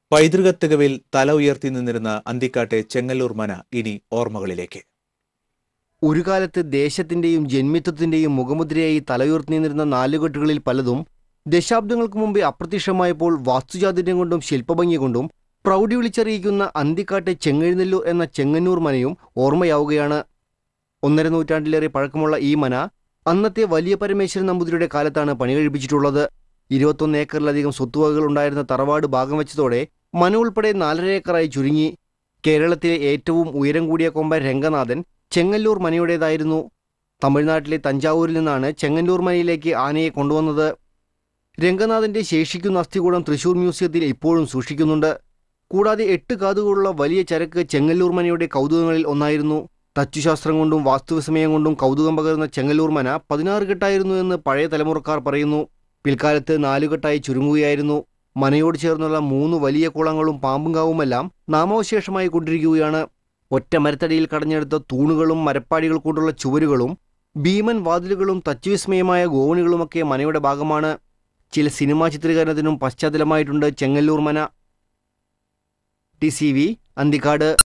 പൈതൃകത്തികവിൽ തല ഉയർത്തി നിന്നിരുന്ന അന്തിക്കാട്ടെ ചെങ്ങല്ലൂർ മന ഇനി ഓർമ്മകളിലേക്ക് ഒരു കാലത്ത് ദേശത്തിന്റെയും ജന്മിത്വത്തിന്റെയും മുഖമുദ്രയായി തലയുയർത്തി നിന്നിരുന്ന നാലുകെട്ടുകളിൽ പലതും ദശാബ്ദങ്ങൾക്ക് മുമ്പേ അപ്രത്യക്ഷമായപ്പോൾ വാസ്തുചാതുര്യം കൊണ്ടും ശില്പഭംഗി കൊണ്ടും പ്രൗഢി വിളിച്ചറിയിക്കുന്ന അന്തിക്കാട്ടെ ചെങ്ങഴുന്നല്ലൂർ എന്ന ചെങ്ങന്നൂർ മനയും ഓർമ്മയാവുകയാണ് ഒന്നര നൂറ്റാണ്ടിലേറെ പഴക്കമുള്ള ഈ മന അന്നത്തെ വലിയ പരമേശ്വരൻ നമ്പൂതിരിയുടെ കാലത്താണ് പണി കഴിപ്പിച്ചിട്ടുള്ളത് ഇരുപത്തൊന്ന് ഏക്കറിലധികം സ്വത്തുവകകൾ ഉണ്ടായിരുന്ന തറവാട് ഭാഗം വെച്ചതോടെ മന ഉൾപ്പെടെ നാലര ഏക്കറായി ചുരുങ്ങി കേരളത്തിലെ ഏറ്റവും ഉയരം കൂടിയ കൊമ്പൻ രംഗനാഥൻ ചെങ്ങല്ലൂർ മനയുടേതായിരുന്നു തമിഴ്നാട്ടിലെ തഞ്ചാവൂരിൽ നിന്നാണ് ചെങ്ങന്നൂർ മനയിലേക്ക് ആനയെ കൊണ്ടുവന്നത് രംഗനാഥന്റെ ശേഷിക്കുന്ന അസ്ഥികൂടം തൃശൂർ മ്യൂസിയത്തിൽ ഇപ്പോഴും സൂക്ഷിക്കുന്നുണ്ട് കൂടാതെ എട്ട് കാതുകളുള്ള വലിയ ചരക്ക് ചെങ്ങല്ലൂർ മനയുടെ കൗതുകങ്ങളിൽ ഒന്നായിരുന്നു തച്ചുശാസ്ത്രം കൊണ്ടും വാസ്തുവിസ്മയം കൊണ്ടും കൗതുകം പകരുന്ന ചെങ്ങല്ലൂർ മന പതിനാറ് കെട്ടായിരുന്നു എന്ന് പഴയ തലമുറക്കാർ പറയുന്നു പിൽക്കാലത്ത് നാലുകെട്ടായി ചുരുങ്ങുകയായിരുന്നു മനയോട് ചേർന്നുള്ള മൂന്ന് വലിയ കുളങ്ങളും പാമ്പുംകാവുമെല്ലാം നാമാവശേഷമായി കൊണ്ടിരിക്കുകയാണ് ഒറ്റ മരത്തടിയിൽ കടഞ്ഞെടുത്ത തൂണുകളും മരപ്പാടികൾ കൊണ്ടുള്ള ചുവരുകളും ഭീമൻ വാതിലുകളും തച്ചുവിസ്മയമായ ഗോവണികളുമൊക്കെ മനയുടെ ഭാഗമാണ് ചില സിനിമാ ചിത്രീകരണത്തിനും പശ്ചാത്തലമായിട്ടുണ്ട് Chengallur Mana T C V Anthikad